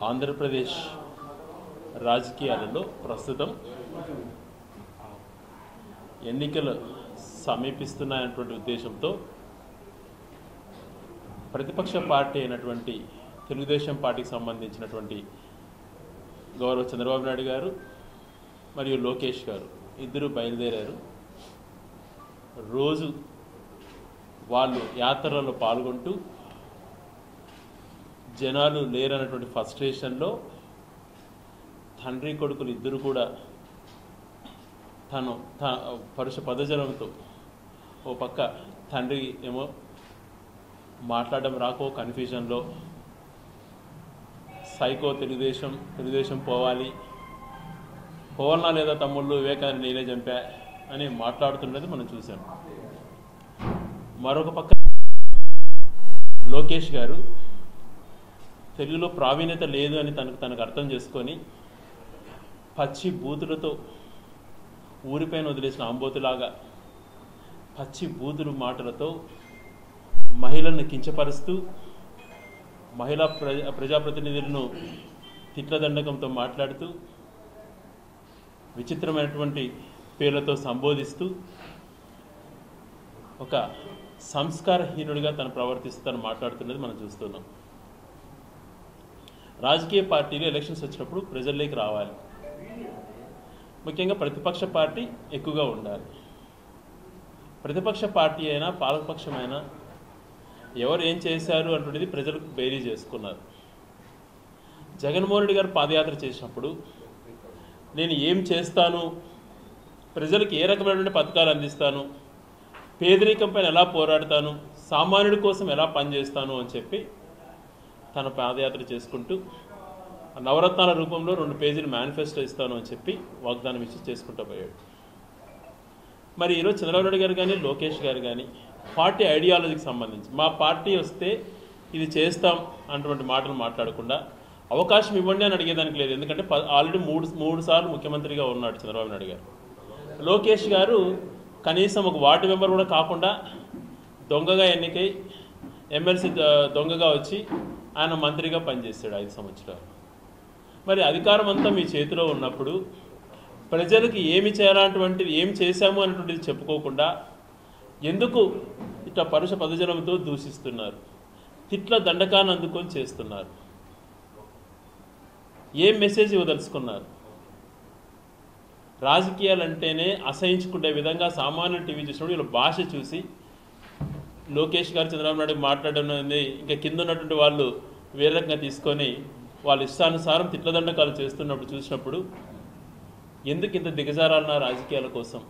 ఆంధ్రప్రదేశ్ రాజకీయాలలో ప్రస్తుతం ఎన్నికలు సమీపిస్తున్నాయన్నటువంటి ఉద్దేశంతో ప్రతిపక్ష పార్టీ అయినటువంటి తెలుగుదేశం పార్టీకి సంబంధించినటువంటి గౌరవ చంద్రబాబు నాయుడు గారు మరియు లోకేష్ గారు ఇద్దరు బయలుదేరారు రోజు వాళ్ళు యాత్రలో పాల్గొంటూ జనాలు లేరన్నటువంటి ఫస్ట్రేషన్లో తండ్రి కొడుకులు ఇద్దరు కూడా తను త పరుష పదజలంతో ఓ పక్క తండ్రి ఏమో మాట్లాడడం రాకో కన్ఫ్యూజన్లో సైకో తెలుగుదేశం తెలుగుదేశం పోవాలి పోవాలనా లేదా తమ్ముళ్ళు వివేకాన్ని నేనే చంపా అని మాట్లాడుతున్నది మనం చూసాం మరొక పక్క లోకేష్ గారు తెలుగులో ప్రావీణ్యత లేదు అని తనకు తనకు అర్థం చేసుకొని పచ్చి బూతులతో ఊరిపైన వదిలేసిన ఆంబోతులాగా పచ్చి బూతులు మాటలతో మహిళలను కించపరుస్తూ మహిళా ప్రజ ప్రజాప్రతినిధులను తిట్లదండకంతో మాట్లాడుతూ విచిత్రమైనటువంటి పేర్లతో సంబోధిస్తూ ఒక సంస్కారహీనుడిగా తను ప్రవర్తిస్తూ తను మాట్లాడుతున్నది మనం చూస్తున్నాం రాజకీయ పార్టీలు ఎలక్షన్స్ వచ్చినప్పుడు ప్రజల్లోకి రావాలి ముఖ్యంగా ప్రతిపక్ష పార్టీ ఎక్కువగా ఉండాలి ప్రతిపక్ష పార్టీ అయినా పాలకపక్షమైనా ఎవరు ఏం చేశారు అంటున్నది ప్రజలకు బేరీ చేసుకున్నారు జగన్మోహన్ రెడ్డి గారు పాదయాత్ర చేసినప్పుడు నేను ఏం చేస్తాను ప్రజలకు ఏ రకమైనటువంటి పథకాలు అందిస్తాను పేదరికం పైన ఎలా పోరాడతాను సామాన్యుడి కోసం ఎలా పనిచేస్తాను అని చెప్పి తన పాదయాత్ర చేసుకుంటూ నవరత్నాల రూపంలో రెండు పేజీలు మేనిఫెస్టో ఇస్తాను అని చెప్పి వాగ్దానం ఇచ్చి చేసుకుంటూ పోయాడు మరి ఈరోజు చంద్రబాబు నాయుడు గారు కానీ లోకేష్ గారు కానీ పార్టీ ఐడియాలజీకి సంబంధించి మా పార్టీ వస్తే ఇది చేస్తాం అన్నటువంటి మాటలు మాట్లాడకుండా అవకాశం ఇవ్వండి అని అడిగేదానికి లేదు ఎందుకంటే ఆల్రెడీ మూడు మూడు సార్లు ముఖ్యమంత్రిగా ఉన్నాడు చంద్రబాబు నాయుడు గారు లోకేష్ గారు కనీసం ఒక వార్డు మెంబర్ కూడా కాకుండా దొంగగా ఎన్నికై ఎమ్మెల్సీ దొంగగా వచ్చి ఆయన మంత్రిగా పనిచేశాడు ఐదు సంవత్సరాలు మరి అధికారం అంతా మీ చేతిలో ఉన్నప్పుడు ప్రజలకు ఏమి చేయాలన్నటువంటిది ఏం చేశాము అనేటువంటిది చెప్పుకోకుండా ఎందుకు ఇట్లా పరుష పదజలంతో దూషిస్తున్నారు తిట్ల దండకాన్ని అందుకొని చేస్తున్నారు ఏం మెసేజ్ ఇవ్వదలుచుకున్నారు రాజకీయాలు అంటేనే అసహించుకునే విధంగా సామాన్య టీవీ చూసినప్పుడు వీళ్ళ భాష చూసి లోకేష్ గారు చంద్రబాబు నాయుడు మాట్లాడడం అనేది ఇంకా కింద ఉన్నటువంటి వాళ్ళు వేరే రకంగా తీసుకొని వాళ్ళ ఇష్టానుసారం తిట్లదండకాలు చేస్తున్నప్పుడు చూసినప్పుడు ఎందుకు ఇంత దిగజారాలన్న రాజకీయాల కోసం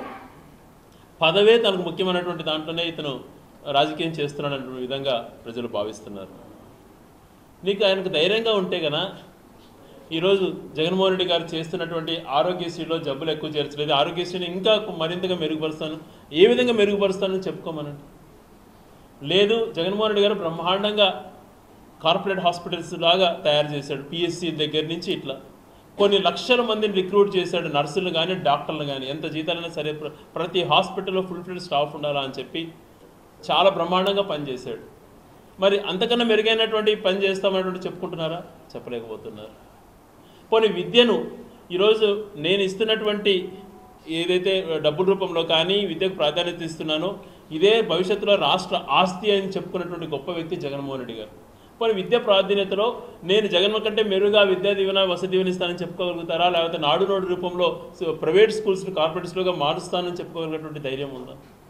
పదవే తనకు ముఖ్యమైనటువంటి దాంట్లోనే ఇతను రాజకీయం చేస్తున్నాడు విధంగా ప్రజలు భావిస్తున్నారు నీకు ఆయనకు ధైర్యంగా ఉంటే గన ఈరోజు జగన్మోహన్ రెడ్డి గారు చేస్తున్నటువంటి ఆరోగ్యశ్రీలో జబ్బులు ఎక్కువ చేర్చలేదు ఆరోగ్యశ్రీని ఇంకా మరింతగా మెరుగుపరుస్తాను ఏ విధంగా మెరుగుపరుస్తానని చెప్పుకోమనండి లేదు జగన్మోహన్ రెడ్డి గారు బ్రహ్మాండంగా కార్పొరేట్ హాస్పిటల్స్ లాగా తయారు చేశాడు పిఎస్సి దగ్గర నుంచి ఇట్లా కొన్ని లక్షల మందిని రిక్రూట్ చేశాడు నర్సులు కానీ డాక్టర్లు కానీ ఎంత జీతాలైనా సరే ప్రతి హాస్పిటల్లో ఫుల్ ఫిల్ స్టాఫ్ ఉండాలా అని చెప్పి చాలా బ్రహ్మాండంగా పనిచేశాడు మరి అంతకన్నా మెరుగైనటువంటి పని చేస్తామన్నటువంటి చెప్పుకుంటున్నారా చెప్పలేకపోతున్నారు పోనీ విద్యను ఈరోజు నేను ఇస్తున్నటువంటి ఏదైతే డబ్బుల రూపంలో కానీ విద్యకు ప్రాధాన్యత ఇస్తున్నానో ఇదే భవిష్యత్తులో రాష్ట్ర ఆస్తి అని చెప్పుకున్నటువంటి గొప్ప వ్యక్తి జగన్మోహన్ రెడ్డి గారు పోనీ విద్య ప్రాధాన్యతలో నేను జగన్ కంటే మెరుగా విద్యా దీవెన వసతి దీవెన ఇస్తానని చెప్పుకోగలుగుతారా లేకపోతే నాడు నోడు రూపంలో ప్రైవేట్ స్కూల్స్ని కార్పొరేట్ స్కూల్గా మారుస్తానని చెప్పుకోగలిగినటువంటి ధైర్యం ఉందా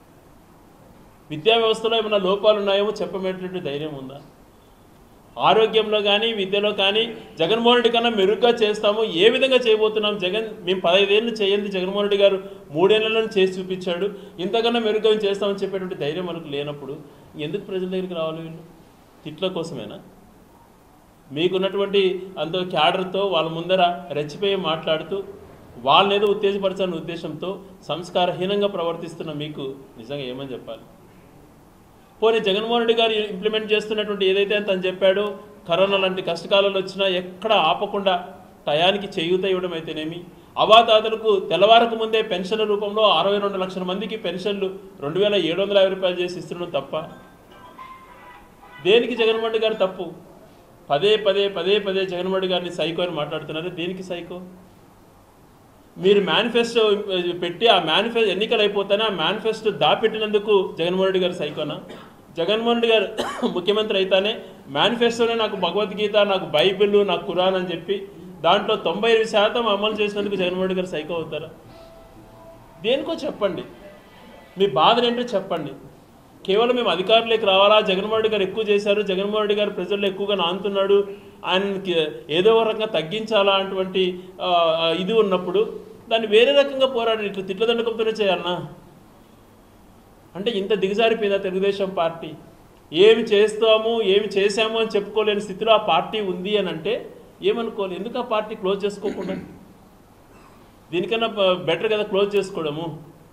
విద్యా వ్యవస్థలో ఏమైనా లోపాలు ఉన్నాయేమో చెప్పమేటటువంటి ధైర్యం ఉందా ఆరోగ్యంలో కానీ విద్యలో కానీ జగన్మోహన్ రెడ్డి కన్నా మెరుగ్గా చేస్తాము ఏ విధంగా చేయబోతున్నాం జగన్ మేము పదహైదేళ్ళు చేయండి జగన్మోహన్ రెడ్డి గారు మూడేళ్లలో చేసి చూపించాడు ఇంతకన్నా మెరుగ్గా చేస్తామని చెప్పేటువంటి ధైర్యం మనకు లేనప్పుడు ఎందుకు ప్రజల దగ్గరికి రావాలి వీళ్ళు తిట్ల కోసమేనా మీకున్నటువంటి అంత క్యాడర్తో వాళ్ళ ముందర రెచ్చిపోయి మాట్లాడుతూ వాళ్ళని ఏదో ఉత్తేజపరచాలనే ఉద్దేశంతో సంస్కారహీనంగా ప్రవర్తిస్తున్న మీకు నిజంగా ఏమని చెప్పాలి పోనీ జగన్మోహన్ రెడ్డి గారు ఇంప్లిమెంట్ చేస్తున్నటువంటి ఏదైతే తను చెప్పాడో కరోనా లాంటి కష్టకాలాలు వచ్చినా ఎక్కడ ఆపకుండా టయానికి చేయూత ఇవ్వడం అయితేనేమి అవాతాతలకు తెల్లవారకు ముందే పెన్షన్ల రూపంలో అరవై రెండు లక్షల మందికి పెన్షన్లు రెండు వేల ఏడు వందల యాభై రూపాయలు చేసి ఇస్తున్నాం తప్ప దేనికి జగన్మోహన్ రెడ్డి గారు తప్పు పదే పదే పదే పదే జగన్మోహన్ రెడ్డి గారిని సైకో అని మాట్లాడుతున్నారు దేనికి సైకో మీరు మేనిఫెస్టో పెట్టి ఆ మేనిఫెస్టో ఎన్నికలు అయిపోతానే ఆ మేనిఫెస్టో దాపెట్టినందుకు జగన్మోహన్ రెడ్డి గారు సైకోనా జగన్మోహన్ రెడ్డి గారు ముఖ్యమంత్రి అయితేనే మేనిఫెస్టోనే నాకు భగవద్గీత నాకు బైబిల్ నాకు ఖురాన్ అని చెప్పి దాంట్లో తొంభై ఎనిమిది శాతం అమలు చేసినందుకు జగన్మోహన్ రెడ్డి గారు సైకో అవుతారా దేనికో చెప్పండి మీ బాధలు ఏంటో చెప్పండి కేవలం మేము అధికారులకు రావాలా జగన్మోహన్ రెడ్డి గారు ఎక్కువ చేశారు జగన్మోహన్ రెడ్డి గారు ప్రజల్లో ఎక్కువగా నానుతున్నాడు ఆయనకి ఏదో ఒక రకంగా తగ్గించాలా అటువంటి ఆ, ఆ, ఇది ఉన్నప్పుడు దాన్ని వేరే రకంగా పోరాడి ఇట్లా తిట్ల దండకంతోనే చేయాలనా అంటే ఇంత దిగజారిపోయిందా తెలుగుదేశం పార్టీ ఏమి చేస్తాము ఏమి చేశాము అని చెప్పుకోలేని స్థితిలో ఆ పార్టీ ఉంది అని అంటే ఏమనుకోవాలి ఎందుకు ఆ పార్టీ క్లోజ్ చేసుకోకుండా దీనికన్నా బెటర్ కదా క్లోజ్ చేసుకోవడము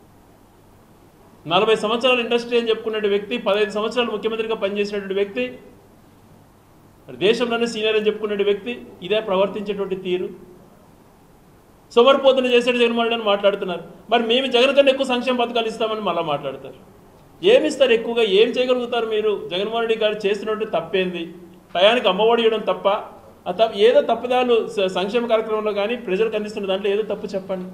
నలభై సంవత్సరాల ఇండస్ట్రీ అని చెప్పుకునే వ్యక్తి పదహైదు సంవత్సరాలు ముఖ్యమంత్రిగా పనిచేసినటువంటి వ్యక్తి మరి దేశంలోనే సీనియర్ అని చెప్పుకునే వ్యక్తి ఇదే ప్రవర్తించేటువంటి తీరు సోమరిపోతున్న చేసేది జగన్మోహన్ రెడ్డి అని మాట్లాడుతున్నారు మరి మేము జగన్ కన్నా ఎక్కువ సంక్షేమ పథకాలు ఇస్తామని మళ్ళీ మాట్లాడతారు ఏమి ఇస్తారు ఎక్కువగా ఏం చేయగలుగుతారు మీరు జగన్మోహన్ రెడ్డి గారు చేసినట్టు తప్పేంది టయానికి అమ్మఒడి ఇవ్వడం తప్ప ఆ తప్ప ఏదో తప్పుదాలు స- సంక్షేమ కార్యక్రమంలో కానీ ప్రజలకు అందిస్తున్న దాంట్లో ఏదో తప్పు చెప్పండి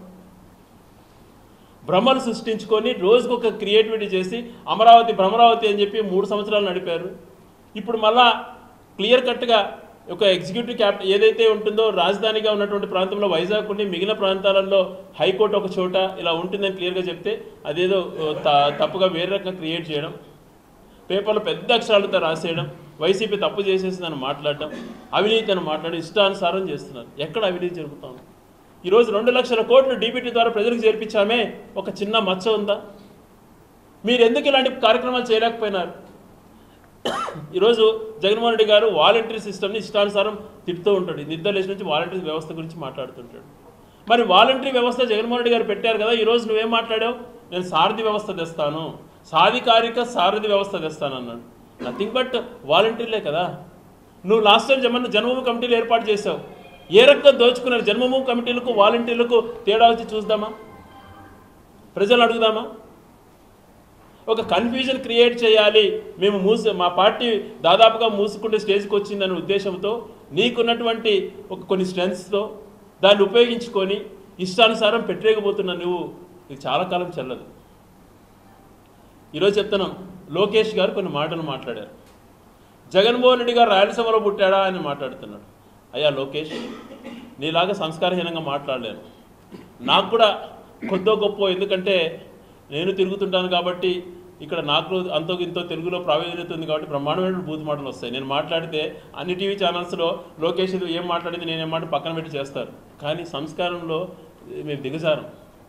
భ్రమలు సృష్టించుకొని రోజుకు ఒక క్రియేటివిటీ చేసి అమరావతి భ్రమరావతి అని చెప్పి మూడు సంవత్సరాలు నడిపారు ఇప్పుడు మళ్ళా క్లియర్ కట్గా ఒక ఎగ్జిక్యూటివ్ క్యాప్ ఏదైతే ఉంటుందో రాజధానిగా ఉన్నటువంటి ప్రాంతంలో వైజాగ్ ఉండి మిగిలిన ప్రాంతాలలో హైకోర్టు ఒక చోట ఇలా ఉంటుందని క్లియర్గా చెప్తే అదేదో ఓ, త- తప్పుగా వేరే రకంగా క్రియేట్ చేయడం పేపర్లో పెద్ద అక్షరాలతో రాసేయడం వైసీపీ తప్పు చేసేసిందని మాట్లాడడం అవినీతి అని మాట్లాడి ఇష్టానుసారం చేస్తున్నారు ఎక్కడ అవినీతి జరుగుతుంది ఈరోజు రెండు లక్షల కోట్లు డీబీటీ ద్వారా ప్రజలకు చేర్పించామే ఒక చిన్న మచ్చ ఉందా మీరు ఎందుకు ఇలాంటి కార్యక్రమాలు చేయలేకపోయినారు ఈరోజు జగన్మోహన్ రెడ్డి గారు వాలంటరీ సిస్టమ్ని ఇష్టానుసారం తిడుతూ ఉంటాడు నిద్ర లేచి నుంచి వాలంటరీ వ్యవస్థ గురించి మాట్లాడుతుంటాడు మరి వాలంటరీ వ్యవస్థ జగన్మోహన్ రెడ్డి గారు పెట్టారు కదా ఈరోజు నువ్వేం మాట్లాడావు నేను సారథి వ్యవస్థ తెస్తాను సాధికారిక సారథి వ్యవస్థ తెస్తాను అన్నాడు నథింగ్ బట్ వాలంటీర్లే కదా నువ్వు లాస్ట్ టైం జన్మ జన్మభూమి కమిటీలు ఏర్పాటు చేసావు ఏ రకంగా దోచుకున్నారు జన్మభూమి కమిటీలకు వాలంటీర్లకు తేడా వచ్చి చూద్దామా ప్రజలు అడుగుదామా ఒక కన్ఫ్యూజన్ క్రియేట్ చేయాలి మేము మూసి మా పార్టీ దాదాపుగా మూసుకుంటే స్టేజ్కి వచ్చిందనే ఉద్దేశంతో నీకున్నటువంటి ఒక కొన్ని స్ట్రెంగ్స్తో దాన్ని ఉపయోగించుకొని ఇష్టానుసారం పెట్టలేకపోతున్న నువ్వు ఇది చాలా కాలం చెల్లదు ఈరోజు చెప్తున్నాం లోకేష్ గారు కొన్ని మాటలు మాట్లాడారు జగన్మోహన్ రెడ్డి గారు రాయలసీమలో పుట్టాడా అని మాట్లాడుతున్నాడు అయ్యా లోకేష్ నీలాగా సంస్కారహీనంగా మాట్లాడలేను నాకు కూడా కొద్దో గొప్ప ఎందుకంటే నేను తిరుగుతుంటాను కాబట్టి ఇక్కడ నాకు అంతో ఇంతో తెలుగులో ప్రావీణ్యత ఉంది కాబట్టి బ్రహ్మాండమైన బూత్ మాటలు వస్తాయి నేను మాట్లాడితే అన్ని టీవీ ఛానల్స్లో లోకేష్ ఇది ఏం మాట్లాడింది నేను ఏం మాట పక్కన పెట్టి చేస్తారు కానీ సంస్కారంలో మేము దిగజారం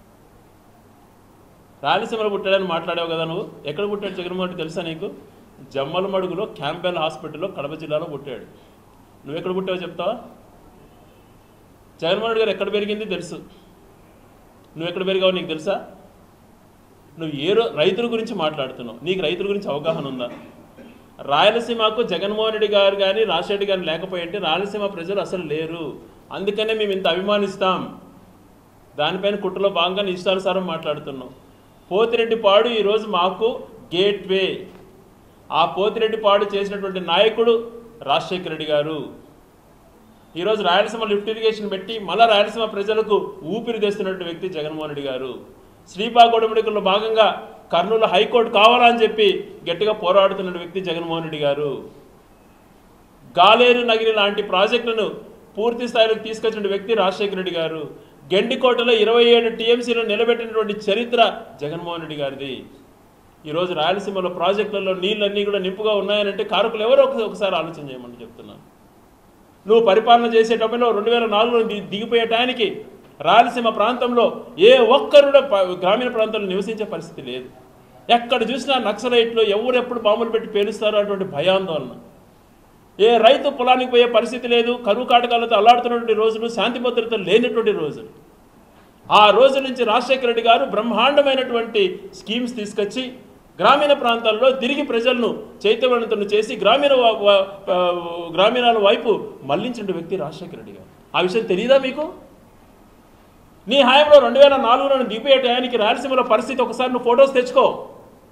రాయలసీమలో పుట్టాడని మాట్లాడావు కదా నువ్వు ఎక్కడ పుట్టాడు జగన్మోహన్ రెడ్డి తెలుసా నీకు జమ్మలమడుగులో క్యాంపెల్ హాస్పిటల్లో కడప జిల్లాలో పుట్టాడు నువ్వు ఎక్కడ పుట్టావో చెప్తావా జగన్మోహన్ రెడ్డి గారు ఎక్కడ పెరిగింది తెలుసు నువ్వు ఎక్కడ పెరిగావు నీకు తెలుసా నువ్వు ఏ రో రైతుల గురించి మాట్లాడుతున్నావు నీకు రైతుల గురించి అవగాహన ఉందా రాయలసీమకు జగన్మోహన్ రెడ్డి గారు కానీ రాజశేఖర్ గారు లేకపోయింటే రాయలసీమ ప్రజలు అసలు లేరు అందుకనే మేము ఇంత అభిమానిస్తాం దానిపైన కుట్రలో భాగంగా నీ ఇష్టానుసారం మాట్లాడుతున్నాం పోతిరెడ్డిపాడు ఈరోజు మాకు గేట్వే ఆ పోతిరెడ్డిపాడు చేసినటువంటి నాయకుడు రాజశేఖర రెడ్డి గారు ఈరోజు రాయలసీమ లిఫ్ట్ ఇరిగేషన్ పెట్టి మళ్ళా రాయలసీమ ప్రజలకు ఊపిరి తెస్తున్నటువంటి వ్యక్తి జగన్మోహన్ రెడ్డి గారు శ్రీపాగొడమిడికల్లో భాగంగా కర్నూలు హైకోర్టు కావాలని చెప్పి గట్టిగా పోరాడుతున్న వ్యక్తి జగన్మోహన్ రెడ్డి గారు గాలేరు నగిరి లాంటి ప్రాజెక్టులను పూర్తి స్థాయిలోకి తీసుకొచ్చిన వ్యక్తి రాజశేఖర రెడ్డి గారు గెండికోటలో ఇరవై ఏడు టీఎంసీలో నిలబెట్టినటువంటి చరిత్ర జగన్మోహన్ రెడ్డి గారిది ఈరోజు రాయలసీమలో ప్రాజెక్టులలో నీళ్ళన్నీ కూడా నింపుగా ఉన్నాయనంటే కారకులు ఎవరో ఒకసారి ఒకసారి ఆలోచన చేయమని చెప్తున్నాను నువ్వు పరిపాలన చేసేటప్పుడు రెండు వేల నాలుగులో ది- దిగిపోయే టయానికి రాయలసీమ ప్రాంతంలో ఏ ఒక్కరు కూడా ప- గ్రామీణ ప్రాంతంలో నివసించే పరిస్థితి లేదు ఎక్కడ చూసినా నక్సలైట్లు ఎవరు ఎప్పుడు బాంబులు పెట్టి పేలుస్తారో అటువంటి భయాందోళన ఏ రైతు పొలానికి పోయే పరిస్థితి లేదు కరువు కాటకాలతో అల్లాడుతున్నటువంటి రోజులు శాంతి భద్రతలు లేనటువంటి రోజులు ఆ రోజు నుంచి రాజశేఖర రెడ్డి గారు బ్రహ్మాండమైనటువంటి స్కీమ్స్ తీసుకొచ్చి గ్రామీణ ప్రాంతాల్లో తిరిగి ప్రజలను చైతన్యవంతులను చేసి గ్రామీణ వ- వ- ఆ, గ్రామీణాల వైపు మళ్లించిన వ్యక్తి రాజశేఖర రెడ్డి గారు ఆ విషయం తెలియదా మీకు నీ హాయంలో రెండు వేల నాలుగులో దిగిపోయే టయానికి రాయలసీమలో పరిస్థితి ఒకసారి నువ్వు ఫొటోస్ తెచ్చుకో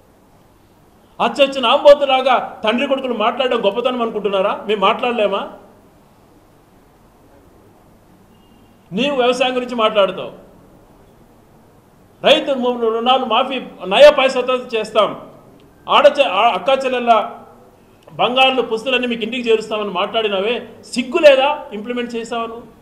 అచ్చొచ్చిన ఆంబోతులాగా తండ్రి కొడుకులు మాట్లాడడం గొప్పతనం అనుకుంటున్నారా మేము మాట్లాడలేమా నీవు వ్యవసాయం గురించి మాట్లాడుతావు రైతు ము- రుణాలు మాఫీ నయా పైసతో చేస్తాం ఆడ చె- ఆ- అక్కా చెల్లెళ్ళ బంగారు పుస్తులన్నీ మీకు ఇంటికి చేరుస్తామని మాట్లాడినవే సిగ్గు లేదా ఇంప్లిమెంట్ చేసావా నువ్వు